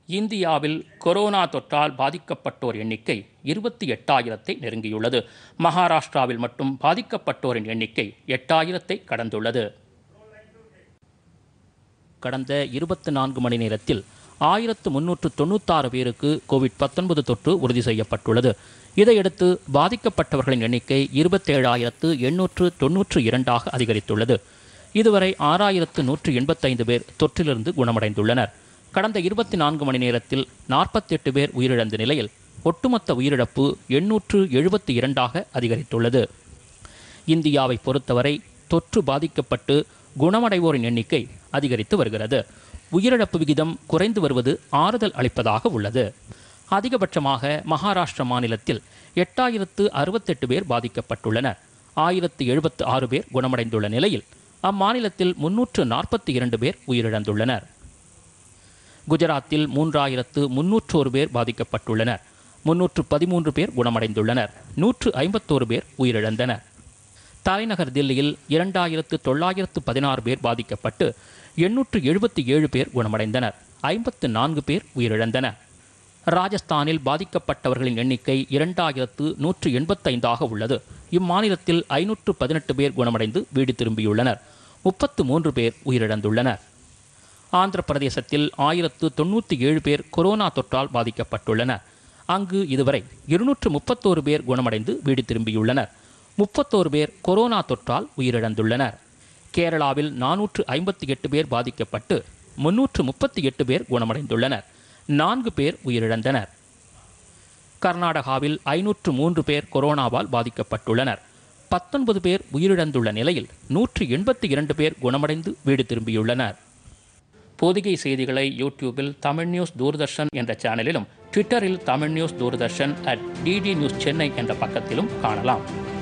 இந்தியாவில் கொரோனா தொற்றால் பாதிக்கப்பட்டோர் எண்ணிக்கை இருபத்தி எட்டாயிரத்தை நெருங்கியுள்ளது மகாராஷ்டிராவில் மட்டும் பாதிக்கப்பட்டோரின் எண்ணிக்கை எட்டாயிரத்தை கடந்துள்ளது கடந்த இருபத்தி நான்கு மணி நேரத்தில் ஆயிரத்து முன்னூற்று தொண்ணூத்தாறு பேருக்கு கோவிட் பத்தொன்பது தொற்று உறுதி செய்யப்பட்டுள்ளது இதையடுத்து பாதிக்கப்பட்டவர்களின் எண்ணிக்கை இருபத்தேழாயிரத்து எண்ணூற்று தொன்னூற்று இரண்டாக அதிகரித்துள்ளது இதுவரை ஆறாயிரத்து நூற்று எண்பத்தைந்து பேர் தொற்றிலிருந்து குணமடைந்துள்ளனர் கடந்த இருபத்தி நான்கு மணி நேரத்தில் நாற்பத்தெட்டு பேர் உயிரிழந்த நிலையில் ஒட்டுமொத்த உயிரிழப்பு எண்ணூற்று எழுபத்தி இரண்டாக அதிகரித்துள்ளது இந்தியாவை பொறுத்தவரை தொற்று பாதிக்கப்பட்டு குணமடைவோரின் எண்ணிக்கை அதிகரித்து வருகிறது உயிரிழப்பு விகிதம் குறைந்து வருவது ஆறுதல் அளிப்பதாக உள்ளது அதிகபட்சமாக மகாராஷ்டிர மாநிலத்தில் எட்டாயிரத்து அறுபத்தெட்டு பேர் பாதிக்கப்பட்டுள்ளனர் ஆயிரத்து எழுபத்து ஆறு பேர் குணமடைந்துள்ள நிலையில் அம்மாநிலத்தில் முன்னூற்று நாற்பத்தி இரண்டு பேர் உயிரிழந்துள்ளனர் குஜராத்தில் மூன்றாயிரத்து முன்னூற்றோரு பேர் பாதிக்கப்பட்டுள்ளனர் முன்னூற்று பதிமூன்று பேர் குணமடைந்துள்ளனர் நூற்று ஐம்பத்தோரு பேர் உயிரிழந்தனர் தலைநகர் தில்லியில் இரண்டாயிரத்து தொள்ளாயிரத்து பதினாறு பேர் பாதிக்கப்பட்டு எண்ணூற்று எழுபத்தி ஏழு பேர் குணமடைந்தனர் ஐம்பத்து நான்கு பேர் உயிரிழந்தனர் ராஜஸ்தானில் பாதிக்கப்பட்டவர்களின் எண்ணிக்கை இரண்டாயிரத்து நூற்று எண்பத்தைந்தாக உள்ளது இம்மாநிலத்தில் ஐநூற்று பதினெட்டு பேர் குணமடைந்து வீடு திரும்பியுள்ளனர் முப்பத்து மூன்று பேர் உயிரிழந்துள்ளனர் ஆந்திர பிரதேசத்தில் ஆயிரத்து தொண்ணூற்றி ஏழு பேர் கொரோனா தொற்றால் பாதிக்கப்பட்டுள்ளனர் அங்கு இதுவரை இருநூற்று முப்பத்தோரு பேர் குணமடைந்து வீடு திரும்பியுள்ளனர் முப்பத்தோரு பேர் கொரோனா தொற்றால் உயிரிழந்துள்ளனர் கேரளாவில் நானூற்று ஐம்பத்தி எட்டு பேர் பாதிக்கப்பட்டு முன்னூற்று முப்பத்தி எட்டு பேர் குணமடைந்துள்ளனர் நான்கு பேர் உயிரிழந்தனர் கர்நாடகாவில் ஐநூற்று மூன்று பேர் கொரோனாவால் பாதிக்கப்பட்டுள்ளனர் பத்தொன்பது பேர் உயிரிழந்துள்ள நிலையில் நூற்று எண்பத்தி இரண்டு பேர் குணமடைந்து வீடு திரும்பியுள்ளனர் பொதிகை செய்திகளை யூடியூபில் தமிழ் நியூஸ் தூர்தர்ஷன் என்ற சேனலிலும் ட்விட்டரில் Tamil news Doordarshan at DD news Chennai என்ற பக்கத்திலும் காணலாம்